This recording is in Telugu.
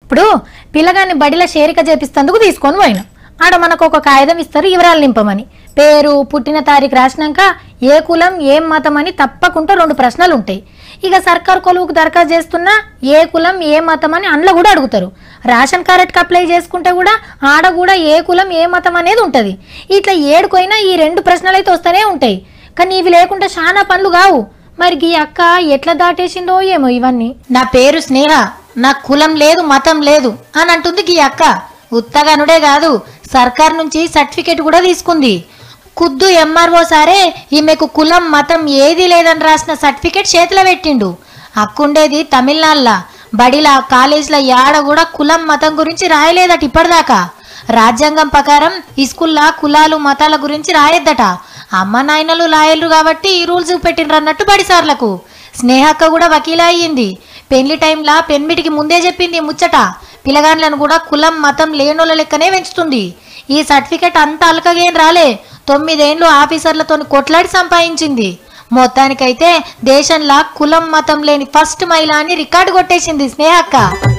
ఇప్పుడు పిల్లగాన్ని బడిలో చేరిక చేపిస్తందుకు తీసుకొని పోయినా ఆడ మనకు ఒక కాగితం ఇస్తారు వివరాలు నింపమని పేరు పుట్టిన తారీఖు రాసినాక ఏ కులం ఏం మతం అని తప్పకుండా రెండు ప్రశ్నలు ఉంటాయి ఇక సర్కార్ కొలువుకు దరఖాస్తు చేస్తున్నా ఏ కులం ఏ మతం అని అందులో కూడా అడుగుతారు రేషన్ కార్డుకి అప్లై చేసుకుంటే కూడా ఆడ కూడా ఏ కులం ఏ మతం అనేది ఉంటుంది ఇట్లా ఏడుకోయినా ఈ రెండు ప్రశ్నలు అయితే వస్తూనే ఉంటాయి కానీ ఇవి లేకుండా చాలా పనులు కావు మరి ఈ అక్క ఎట్లా దాటేసిందో ఏమో ఇవన్నీ నా పేరు స్నేహ నా కులం లేదు మతం లేదు అని అంటుంది ఈ అక్క ఉత్తగనుడే కాదు సర్కార్ నుంచి సర్టిఫికేట్ కూడా తీసుకుంది కుద్దు ఎంఆర్ఓ సారే ఈమెకు కులం మతం ఏది లేదని రాసిన సర్టిఫికేట్ చేతిలో పెట్టిండు అక్కుండేది తమిళనాడులా బడిలా కాలేజీల యాడ కూడా కులం మతం గురించి రాయలేదట ఇప్పటిదాకా రాజ్యాంగం ప్రకారం ఈ స్కూల్లా కులాలు మతాల గురించి రాయొద్దట అమ్మ నాయనలు లాయర్లు కాబట్టి ఈ రూల్స్ పెట్టిండ్రు అన్నట్టు బడిసార్లకు స్నేహక్క కూడా వకీల అయ్యింది పెళ్లి టైంలా పెన్మిటికి ముందే చెప్పింది ముచ్చట పిల్లగాన్లను కూడా కులం మతం లేనోళ్ళ లెక్కనే పెంచుతుంది ఈ సర్టిఫికెట్ అంత అలకగేం రాలే తొమ్మిదేండ్లు ఆఫీసర్లతో కొట్లాడి సంపాదించింది మొత్తానికైతే దేశంలా కులం మతం లేని ఫస్ట్ మహిళ అని రికార్డు కొట్టేసింది స్నేహక్క